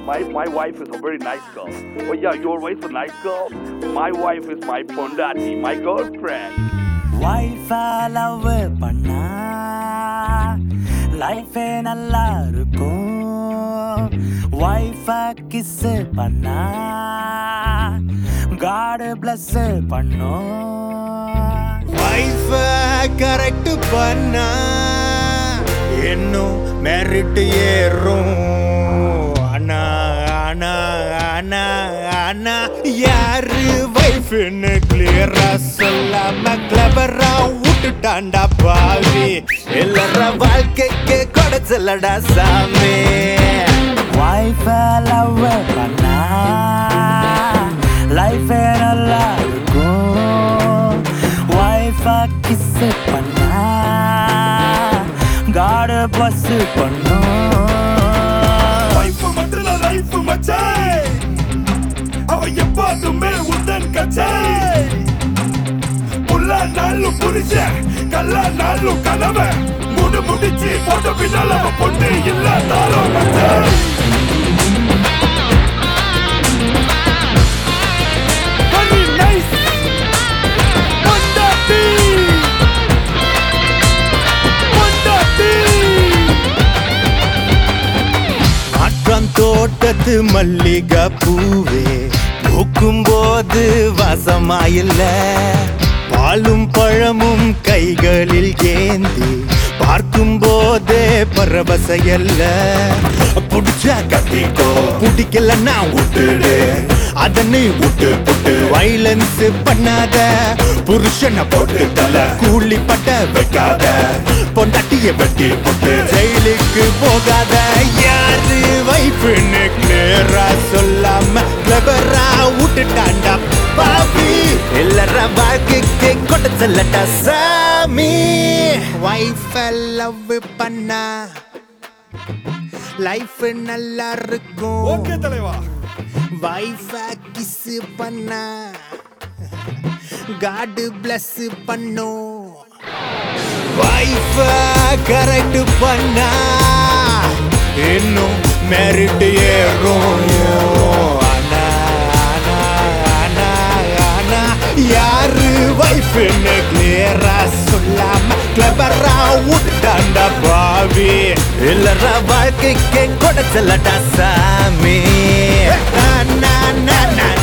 my, my wife is a very nice girl. Oh yeah, your wife is a nice girl. My wife is my pondati, my girlfriend. Wifey love பண்ணா லைஃபே நல்லா இருக்கும் wifi kiss பண்ணா காடு plus பண்ணும் வைஃப correct பண்ணா இன்னும் merit ஏறும் அண்ணா அண்ணா அண்ணா அண்ணா யாரு வைஃப்னு கிளியரா சொல்லாம கிளவரா விட்டுட்டாண்டா பாவி எல்லார வாழ்க்கைக்கு கொடைச்சலடா சாமி வைஃபை லவ் பண்ணா லைஃபே நல்லா இருக்கும் வைஃபை கிஸ் பண்ணா காடு பிளஸ் பண்ணும் வைஃப் மட்டும் லைஃப் மச்சே அவ எப்போதுமே உந்தன் கச்சே புல்லா நாளும் புரிச்ச கல்லா நாளும் கனவு முடு முடிச்சு போட்ட பின்னால் அவ பொண்ணு இல்லாதாலும் மச்சே Honey, nice. பொண்டாட்டி. பொண்டாட்டி. மாற்றம் தோட்டத்து மல்லிகை பூவே பூக்கும் போது வாசமாயில்ல பாலும் பழமும் கைகளில் ஏந்தி பார்க்கும் போதே பரவசையல்ல புடிச்சா கட்டிக்கோ பிடிக்கலன்னா விட்டுடு அதனை விட்டு புட்டு வைலன்ஸ் பண்ணாத புருஷனை போட்டு தல கூலி பட்ட வைக்காத பொண்டாட்டிய வெட்டி போட்டு ஜெயிலுக்கு போகாத யாரு வைஃப்னு கிளியரா சொல்லாம கிளவரா விட்டுட்டாண்டா பாவி எல்லார வாழ்க்கைக்கு கொட்ட செல்லட்டா சாமி வைஃப லவ் பண்ணா லைஃப் நல்லா இருக்கும் ஓகே தலைவா வைஃப கிஸ் பண்ணா காடு பிளஸ் பண்ணும் வைஃப கரெக்ட் பண்ணா இன்னும் மெரிட் ஏறும் அண்ணா, அண்ணா, அண்ணா, அண்ணா. யாரு வைஃப்னு கிளியரா சொல்லாம கிளபரா விட்டாண்டா பாவி இல்லற வாழ்க்கைக்கு கொடைச்சலடா சாமி அண்ணா, அண்ணா, அண்ணா,